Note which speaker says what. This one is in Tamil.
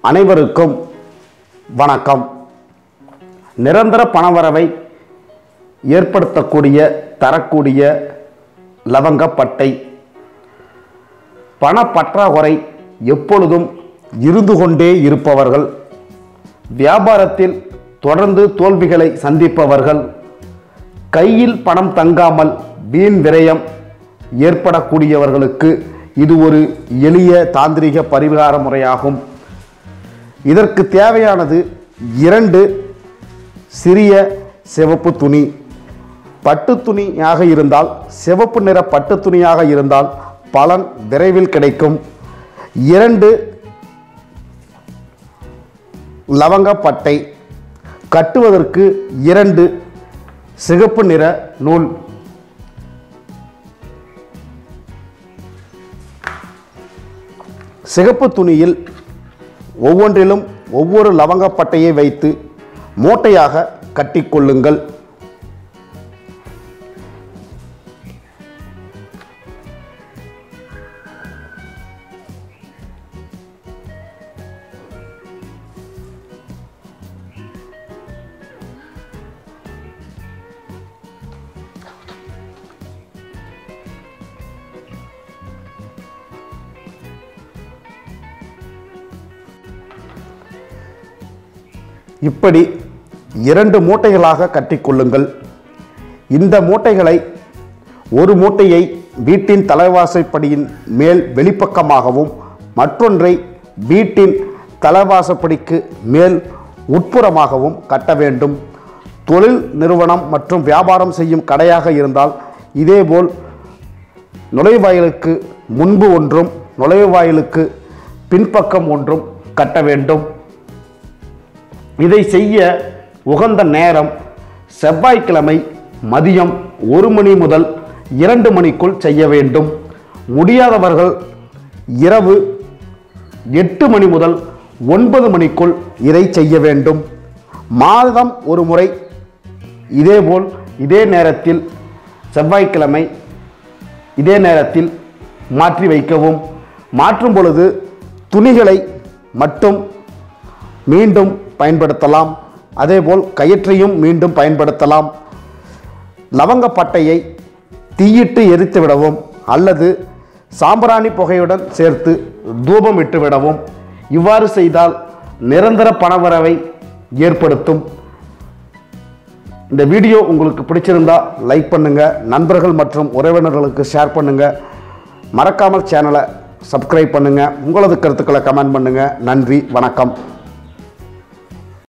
Speaker 1: அனைவருக்கும் வணக்கம் நிரந்தர பணவரவை ஏற்படுத்தக்கூடிய தரக்கூடிய லவங்கப்பட்டை பணப்பற்றாக்குறை எப்பொழுதும் இருந்து கொண்டே இருப்பவர்கள் வியாபாரத்தில் தொடர்ந்து தோல்விகளை சந்திப்பவர்கள் கையில் பணம் தங்காமல் வீண் விரயம் ஏற்படக்கூடியவர்களுக்கு இது ஒரு எளிய தாந்திரிக பரிகார முறையாகும் இதற்கு தேவையானது இரண்டு சிறிய சிவப்பு துணி பட்டு துணியாக இருந்தால் சிவப்பு நிற பட்டு துணியாக இருந்தால் பலன் விரைவில் கிடைக்கும் இரண்டு லவங்கப்பட்டை கட்டுவதற்கு இரண்டு சிகப்பு நிற நூல் சிகப்பு துணியில் ஒவ்வொன்றிலும் ஒவ்வொரு லவங்கப்பட்டையை வைத்து மூட்டையாக கட்டிக்கொள்ளுங்கள் இப்படி இரண்டு மூட்டைகளாக கட்டிக்கொள்ளுங்கள் இந்த மூட்டைகளை ஒரு மூட்டையை வீட்டின் தலைவாசற்படியின் மேல் வெளிப்பக்கமாகவும் மற்றொன்றை வீட்டின் தலைவாசப்படிக்கு மேல் உட்புறமாகவும் கட்ட வேண்டும் தொழில் நிறுவனம் மற்றும் வியாபாரம் செய்யும் கடையாக இருந்தால் இதேபோல் நுழைவாயிலுக்கு முன்பு ஒன்றும் நுழைவாயிலுக்கு பின்பக்கம் ஒன்றும் கட்ட வேண்டும் இதை செய்ய உகந்த நேரம் செவ்வாய்க்கிழமை மதியம் ஒரு மணி முதல் இரண்டு மணிக்குள் செய்ய வேண்டும் முடியாதவர்கள் இரவு எட்டு மணி முதல் ஒன்பது மணிக்குள் இதை செய்ய வேண்டும் மாதம் ஒரு முறை இதேபோல் இதே நேரத்தில் செவ்வாய்க்கிழமை இதே நேரத்தில் மாற்றி வைக்கவும் மாற்றும் பொழுது துணிகளை மட்டும் மீண்டும் பயன்படுத்தலாம் அதேபோல் கயிற்றையும் மீண்டும் பயன்படுத்தலாம் லவங்கப்பட்டையை தீயிட்டு எரித்து விடவும் அல்லது சாம்பிராணி புகையுடன் சேர்த்து தூபம் இட்டு விடவும் இவ்வாறு செய்தால் நிரந்தர பணவரவை ஏற்படுத்தும் இந்த வீடியோ உங்களுக்கு பிடிச்சிருந்தா லைக் பண்ணுங்க நண்பர்கள் மற்றும் உறவினர்களுக்கு ஷேர் பண்ணுங்க மறக்காமல் சேனலை சப்ஸ்கிரைப் பண்ணுங்க உங்களது கருத்துக்களை கமெண்ட் பண்ணுங்க நன்றி வணக்கம்